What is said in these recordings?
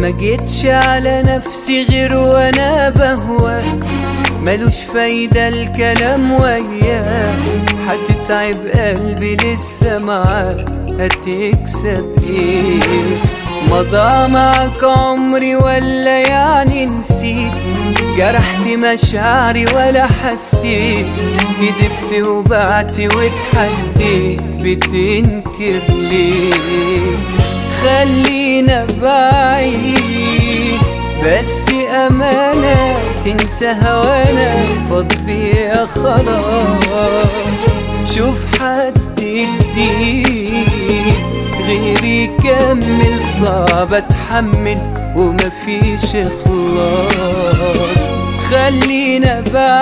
ما جيتش على نفسي غير وانا بهواك ملوش فايدة الكلام وياك هتتعب قلبي لسه معاك هتكسب ايه مضى معك عمري ولا يعني نسيت جرحت مشاعري ولا حسيت كدبت وبعت واتحديت بتنكر ليه خلينا بعيد بس أمانة تنسى هوانا فاض بيا خلاص شوف حد جديد غيري كمل صعب اتحمل ومفيش خلاص خلينا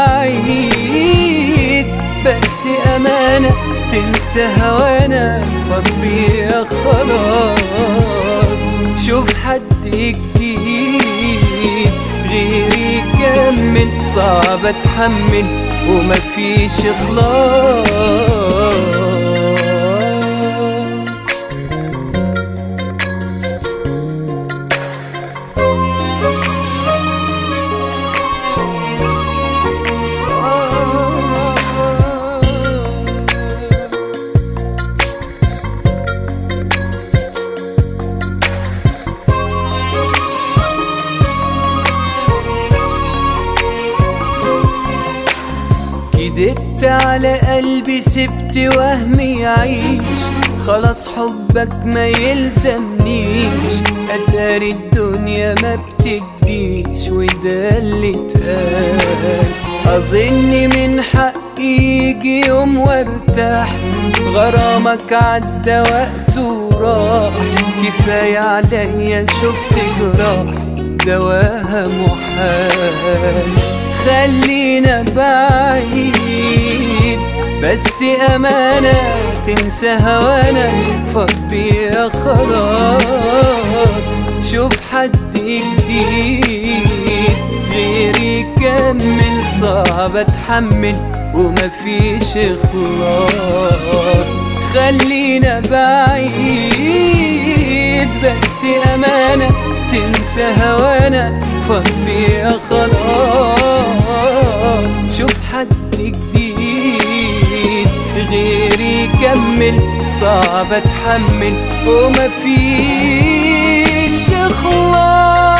بعيد بس أمانة تنسى هوانا فاض بيا خلاص شوف حد جديد غيري كمل صعب اتحمل ومفيش خلاص كدبت على قلبي سبت وهمي يعيش خلاص حبك ما يلزمنيش اتاري الدنيا ما بتجديش وده اللي اتقال اظن من حقي يجي يوم وارتاح غرامك عدى وقته وراح كفاية عليا شفت جراح دواها محال خلينا بعيد بس أمانة تنسى هوانا فضي خلاص شوف حد جديد غيري كمل صعب اتحمل ومفيش خلاص خلينا بعيد بس أمانة تنسى هوانا فضي خلاص شوف حد جديد غيري كمل صعب اتحمل ومفيش خلاص